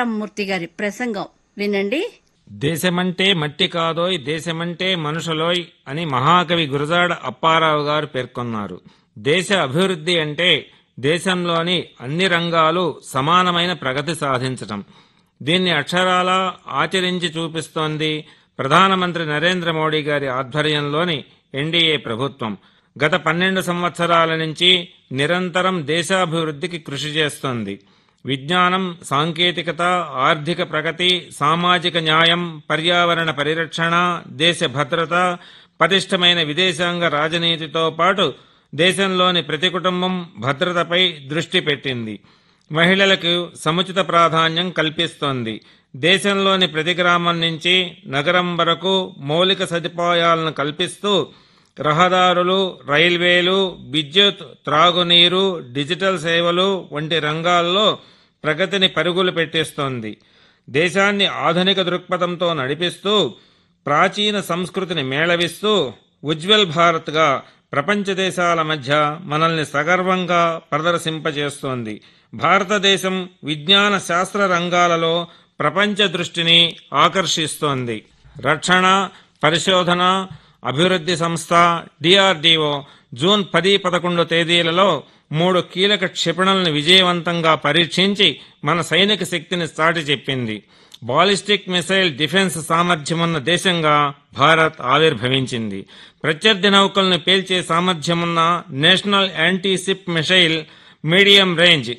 మూర్తి గారి ప్రసంగం వినండి దేశమంటే మట్టి కాదోయ్ దేశమంటే మనుషులోయ్ అని మహాకవి గురజాడ అప్పారావు గారు పేర్కొన్నారు దేశ అభివృద్ధి అంటే దేశంలోని అన్ని రంగాలు సమానమైన ప్రగతి సాధించటం దీన్ని అక్షరాలా ఆచరించి చూపిస్తోంది ప్రధానమంత్రి నరేంద్ర మోడీ గారి ఆధ్వర్యంలోని ఎన్డీఏ ప్రభుత్వం గత పన్నెండు సంవత్సరాల నుంచి నిరంతరం దేశాభివృద్ధికి కృషి చేస్తోంది విజ్ఞానం సాంకేతికత ఆర్థిక ప్రగతి సామాజిక న్యాయం పర్యావరణ పరిరక్షణ దేశ భద్రత పటిష్టమైన విదేశాంగ రాజనీతితో పాటు దేశంలోని ప్రతి కుటుంబం భద్రతపై దృష్టి పెట్టింది మహిళలకు సముచిత ప్రాధాన్యం కల్పిస్తోంది దేశంలోని ప్రతి గ్రామం నుంచి నగరం వరకు మౌలిక సదుపాయాలను కల్పిస్తూ రహదారులు రైల్వేలు విద్యుత్ త్రాగునీరు డిజిటల్ సేవలు వంటి రంగాల్లో ప్రగతిని పరుగులు పెట్టిస్తోంది దేశాన్ని ఆధునిక దృక్పథంతో నడిపిస్తూ ప్రాచీన సంస్కృతిని మేళవిస్తూ ఉజ్వల్ భారత్గా ప్రపంచ దేశాల మధ్య మనల్ని సగర్వంగా ప్రదర్శింపజేస్తోంది భారతదేశం విజ్ఞాన శాస్త్ర రంగాలలో ప్రపంచ దృష్టిని ఆకర్షిస్తోంది రక్షణ పరిశోధన అభివృద్ధి సంస్థ డిఆర్డీఓ జూన్ పది పదకొండు తేదీలలో మూడు కీలక క్షిపణులను విజయవంతంగా పరీక్షించి మన సైనిక శక్తిని చాటి చెప్పింది బాలిస్టిక్ మిసైల్ డిఫెన్స్ సామర్థ్యమున్న దేశంగా భారత్ ఆవిర్భవించింది ప్రత్యర్థి నౌకలను పేల్చే సామర్థ్యమున్న national anti ship missile medium range